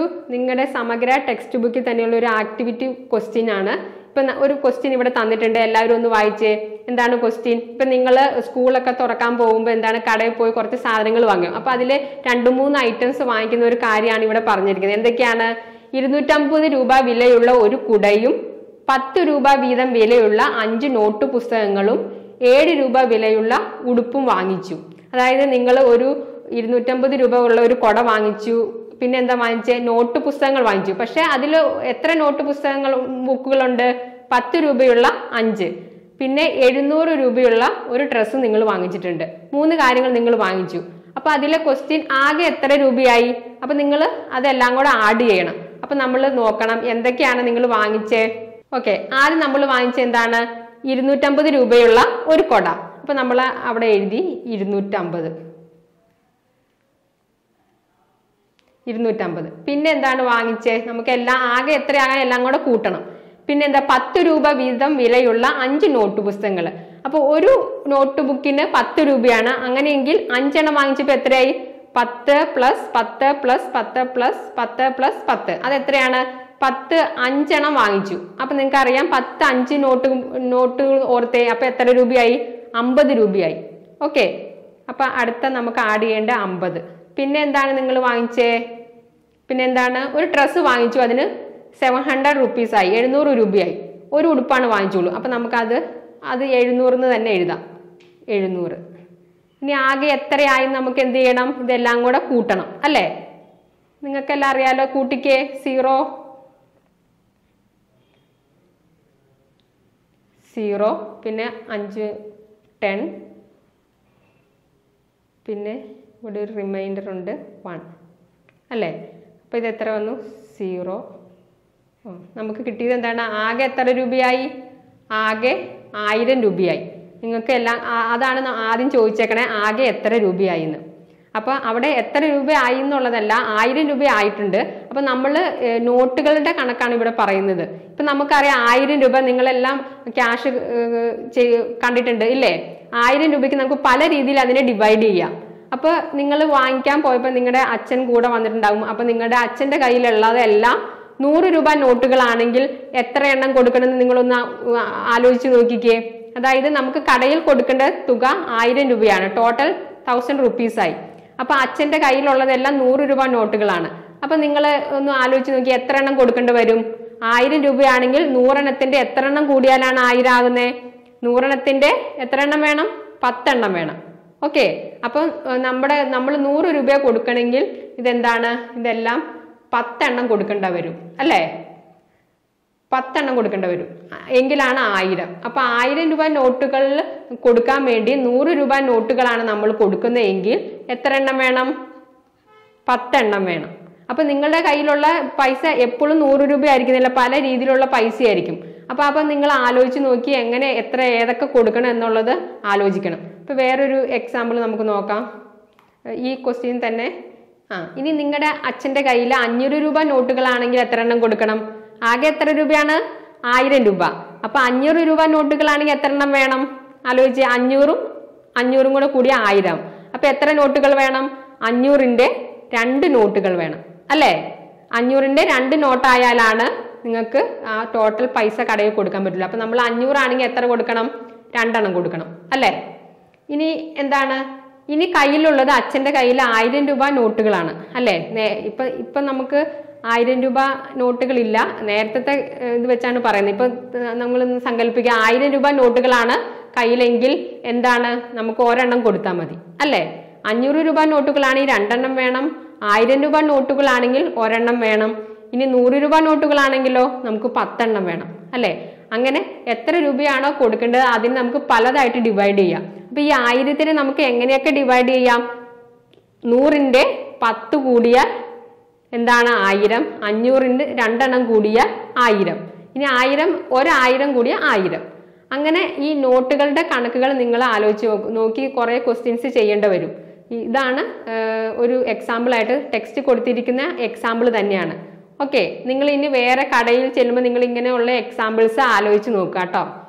നിങ്ങളുടെ സമഗ്ര ടെക്സ്റ്റ് ബുക്കിൽ തന്നെയുള്ള ഒരു ആക്ടിവിറ്റി ക്വസ്റ്റ്യൻ ആണ് ഇപ്പൊ ന- ഒരു ക്വസ്റ്റ്യൻ ഇവിടെ തന്നിട്ടുണ്ട് എല്ലാവരും ഒന്ന് വായിച്ചേ എന്താണ് ക്വസ്റ്റ്യൻ ഇപ്പൊ നിങ്ങൾ സ്കൂളൊക്കെ തുറക്കാൻ പോകുമ്പോൾ എന്താണ് കടയിൽ പോയി കുറച്ച് സാധനങ്ങൾ വാങ്ങും അപ്പൊ അതിൽ രണ്ട് മൂന്ന് ഐറ്റംസ് വാങ്ങിക്കുന്ന ഒരു കാര്യമാണ് ഇവിടെ പറഞ്ഞിരിക്കുന്നത് എന്തൊക്കെയാണ് ഇരുന്നൂറ്റമ്പത് രൂപ വിലയുള്ള ഒരു കുടയും പത്ത് രൂപ വീതം വിലയുള്ള അഞ്ച് നോട്ട് പുസ്തകങ്ങളും ഏഴ് രൂപ വിലയുള്ള ഉടുപ്പും വാങ്ങിച്ചു അതായത് നിങ്ങൾ ഒരു ഇരുന്നൂറ്റമ്പത് രൂപ ഉള്ള ഒരു കുട വാങ്ങിച്ചു പിന്നെ എന്താ വാങ്ങിച്ചേ നോട്ട് പുസ്തകങ്ങൾ വാങ്ങിച്ചു പക്ഷെ അതിൽ എത്ര നോട്ട് പുസ്തകങ്ങൾ ബുക്കുകളുണ്ട് പത്ത് രൂപയുള്ള അഞ്ച് പിന്നെ എഴുന്നൂറ് രൂപയുള്ള ഒരു ഡ്രസ്സ് നിങ്ങൾ വാങ്ങിച്ചിട്ടുണ്ട് മൂന്ന് കാര്യങ്ങൾ നിങ്ങൾ വാങ്ങിച്ചു അപ്പൊ അതിലെ ക്വസ്റ്റ്യൻ ആകെ എത്ര രൂപയായി അപ്പൊ നിങ്ങൾ അതെല്ലാം കൂടെ ആഡ് ചെയ്യണം അപ്പൊ നമ്മൾ നോക്കണം എന്തൊക്കെയാണ് നിങ്ങൾ വാങ്ങിച്ചേ ഓക്കെ ആദ്യം നമ്മൾ വാങ്ങിച്ച എന്താണ് ഇരുന്നൂറ്റമ്പത് രൂപയുള്ള ഒരു കൊട അപ്പൊ നമ്മൾ അവിടെ എഴുതി ഇരുന്നൂറ്റമ്പത് ഇരുന്നൂറ്റമ്പത് പിന്നെ എന്താണ് വാങ്ങിച്ചേ നമുക്ക് എല്ലാം ആകെ എത്രയാകാൻ എല്ലാം കൂടെ കൂട്ടണം പിന്നെ എന്താ പത്ത് രൂപ വീതം വിലയുള്ള അഞ്ച് നോട്ട് പുസ്തകങ്ങൾ അപ്പൊ ഒരു നോട്ട് ബുക്കിന് പത്ത് രൂപയാണ് അങ്ങനെയെങ്കിൽ അഞ്ചെണ്ണം വാങ്ങിച്ചപ്പോ എത്രയായി പത്ത് പ്ലസ് പത്ത് പ്ലസ് പത്ത് പ്ലസ് പത്ത് പ്ലസ് പത്ത് അത് എത്രയാണ് പത്ത് അഞ്ചെണ്ണം വാങ്ങിച്ചു അപ്പൊ നിങ്ങൾക്ക് അറിയാം പത്ത് അഞ്ച് നോട്ട് നോട്ടുകൾ ഓർത്തേ അപ്പൊ എത്ര രൂപയായി അമ്പത് രൂപയായി ഓക്കെ അപ്പൊ അടുത്ത നമുക്ക് ആഡ് ചെയ്യേണ്ട അമ്പത് പിന്നെ എന്താണ് നിങ്ങൾ വാങ്ങിച്ചേ പിന്നെ എന്താണ് ഒരു ഡ്രസ്സ് വാങ്ങിച്ചു അതിന് സെവൻ ഹൺഡ്രഡ് റുപ്പീസ് ആയി എഴുന്നൂറ് രൂപയായി ഒരു ഉടുപ്പാണ് വാങ്ങിച്ചോളൂ അപ്പൊ നമുക്കത് അത് എഴുന്നൂറിന് തന്നെ എഴുതാം എഴുന്നൂറ് ഇനി ആകെ എത്രയായി നമുക്ക് എന്ത് ചെയ്യണം ഇതെല്ലാം കൂടെ കൂട്ടണം അല്ലേ നിങ്ങൾക്കെല്ലാം അറിയാലോ കൂട്ടിക്കേ സീറോ സീറോ പിന്നെ അഞ്ച് ടെൻ പിന്നെ ഇവിടെ ഒരു റിമൈൻഡർ ഉണ്ട് വൺ അല്ലേ അപ്പോൾ ഇത് എത്ര വന്നു സീറോ നമുക്ക് കിട്ടിയത് എന്താണ് ആകെ എത്ര രൂപയായി ആകെ ആയിരം രൂപയായി നിങ്ങൾക്ക് എല്ലാം ആ- അതാണ് ന- ആദ്യം ചോദിച്ചേക്കണേ ആകെ എത്ര രൂപയായി എന്ന് അപ്പോൾ അവിടെ എത്ര രൂപയായി എന്നുള്ളതല്ല ആയിരം രൂപ ആയിട്ടുണ്ട് അപ്പം നമ്മൾ നോട്ടുകളുടെ കണക്കാണ് ഇവിടെ പറയുന്നത് ഇപ്പം നമുക്കറിയാം ആയിരം രൂപ നിങ്ങളെല്ലാം ക്യാഷ് കണ്ടിട്ടുണ്ട് ഇല്ലേ ആയിരം രൂപയ്ക്ക് നമുക്ക് പല രീതിയിൽ അതിനെ ഡിവൈഡ് ചെയ്യാം അപ്പോൾ നിങ്ങൾ വാങ്ങിക്കാൻ പോയപ്പോൾ നിങ്ങളുടെ അച്ഛൻ കൂടെ വന്നിട്ടുണ്ടാകും അപ്പോൾ നിങ്ങളുടെ അച്ഛൻ്റെ കയ്യിലുള്ളതെല്ലാം നൂറ് രൂപ നോട്ടുകളാണെങ്കിൽ എത്ര എണ്ണം കൊടുക്കണമെന്ന് നിങ്ങളൊന്ന് ആ- ആലോചിച്ച് നോക്കിക്കേ അതായത് നമുക്ക് കടയിൽ കൊടുക്കേണ്ട തുക ആയിരം രൂപയാണ് ടോട്ടൽ തൗസൻഡ് റുപ്പീസായി അപ്പൊ അച്ഛന്റെ കയ്യിലുള്ളതെല്ലാം നൂറ് രൂപ നോട്ടുകളാണ് അപ്പൊ നിങ്ങൾ ഒന്ന് ആലോചിച്ച് നോക്കി എത്ര എണ്ണം കൊടുക്കേണ്ടി വരും ആയിരം രൂപയാണെങ്കിൽ നൂറെണ്ണത്തിന്റെ എത്ര എണ്ണം കൂടിയാലാണ് ആയിരം ആകുന്നേ നൂറെണ്ണത്തിന്റെ എത്ര എണ്ണം വേണം പത്തെണ്ണം വേണം ഓക്കെ അപ്പം ഏഹ്, നമ്മുടെ നമ്മൾ നൂറ് രൂപ കൊടുക്കണമെങ്കിൽ ഇതെന്താണ് ഇതെല്ലാം പത്തെണ്ണം കൊടുക്കേണ്ട വരും അല്ലേ പത്തെണ്ണം കൊടുക്കേണ്ടി വരും എങ്കിലാണ് ആയിരം അപ്പൊ ആയിരം രൂപ നോട്ടുകളിൽ കൊടുക്കാൻ വേണ്ടി നൂറ് രൂപ നോട്ടുകളാണ് നമ്മൾ കൊടുക്കുന്നതെങ്കിൽ എത്ര എണ്ണം വേണം പത്തെണ്ണം വേണം അപ്പൊ നിങ്ങളുടെ കയ്യിലുള്ള പൈസ എപ്പോഴും നൂറ് രൂപ ആയിരിക്കുന്നില്ല പല രീതിയിലുള്ള പൈസ ആയിരിക്കും അപ്പൊ അപ്പൊ നിങ്ങൾ ആലോചിച്ച് നോക്കി എങ്ങനെ എത്ര ഏതൊക്കെ കൊടുക്കണം എന്നുള്ളത് ആലോചിക്കണം ഇപ്പൊ വേറൊരു എക്സാമ്പിൾ നമുക്ക് നോക്കാം ഈ ക്വസ്റ്റ്യൻ തന്നെ ആ ഇനി നിങ്ങളുടെ അച്ഛന്റെ കയ്യിൽ അഞ്ഞൂറ് രൂപ നോട്ടുകളാണെങ്കിൽ എത്ര എണ്ണം കൊടുക്കണം ആകെ എത്ര രൂപയാണ് ആയിരം രൂപ അപ്പൊ അഞ്ഞൂറ് രൂപ നോട്ടുകളാണെങ്കിൽ എത്ര എണ്ണം വേണം ആലോചിച്ച് അഞ്ഞൂറും അഞ്ഞൂറും കൂടെ കൂടിയ ആയിരം അപ്പൊ എത്ര നോട്ടുകൾ വേണം അഞ്ഞൂറിന്റെ രണ്ട് നോട്ടുകൾ വേണം അല്ലേ അഞ്ഞൂറിന്റെ രണ്ട് നോട്ടായാലാണ് നിങ്ങൾക്ക് ആ ടോട്ടൽ പൈസ കടയിൽ കൊടുക്കാൻ പറ്റില്ല അപ്പൊ നമ്മൾ അഞ്ഞൂറാണെങ്കിൽ എത്ര കൊടുക്കണം രണ്ടെണ്ണം കൊടുക്കണം അല്ലേ ഇനി എന്താണ് ഇനി കയ്യിലുള്ളത് അച്ഛന്റെ കയ്യിൽ ആയിരം രൂപ നോട്ടുകളാണ് അല്ലേ നേ- ഇപ്പൊ ഇപ്പൊ നമുക്ക് ആയിരം രൂപ നോട്ടുകളില്ല നേരത്തെ ഇത് വെച്ചാണ് പറയുന്നത് ഇപ്പൊ നമ്മൾ സങ്കല്പിക്കുക ആയിരം രൂപ നോട്ടുകളാണ് കയ്യിലെങ്കിൽ എന്താണ് നമുക്ക് ഒരെണ്ണം കൊടുത്താൽ മതി അല്ലേ അഞ്ഞൂറ് രൂപ നോട്ടുകളാണെങ്കിൽ രണ്ടെണ്ണം വേണം ആയിരം രൂപ നോട്ടുകളാണെങ്കിൽ ഒരെണ്ണം വേണം ഇനി നൂറ് രൂപ നോട്ടുകളാണെങ്കിലോ നമുക്ക് പത്തെണ്ണം വേണം അല്ലേ അങ്ങനെ എത്ര രൂപയാണോ കൊടുക്കേണ്ടത് അതിന് നമുക്ക് പലതായിട്ട് ഡിവൈഡ് ചെയ്യാം അപ്പൊ ഈ ആയിരത്തിന് നമുക്ക് എങ്ങനെയൊക്കെ ഡിവൈഡ് ചെയ്യാം നൂറിന്റെ പത്ത് കൂടിയാൽ എന്താണ് ആയിരം അഞ്ഞൂറിന്റെ രണ്ടെണ്ണം കൂടിയാൽ ആയിരം ഇനി ആയിരം ഒരായിരം കൂടിയ ആയിരം അങ്ങനെ ഈ നോട്ടുകളുടെ കണക്കുകൾ നിങ്ങൾ ആലോചിച്ച് നോക്ക് നോക്കി കുറേ ക്വസ്റ്റ്യൻസ് ചെയ്യേണ്ടി വരും ഈ- ഇതാണ് ഏർ, ഒരു എക്സാമ്പിൾ ആയിട്ട് ടെക്സ്റ്റ് കൊടുത്തിരിക്കുന്ന എക്സാമ്പിൾ തന്നെയാണ് ഓക്കെ നിങ്ങൾ ഇനി വേറെ കടയിൽ ചെല്ലുമ്പോൾ നിങ്ങൾ ഇങ്ങനെയുള്ള എക്സാമ്പിൾസ് ആലോചിച്ച് നോക്കുക കേട്ടോ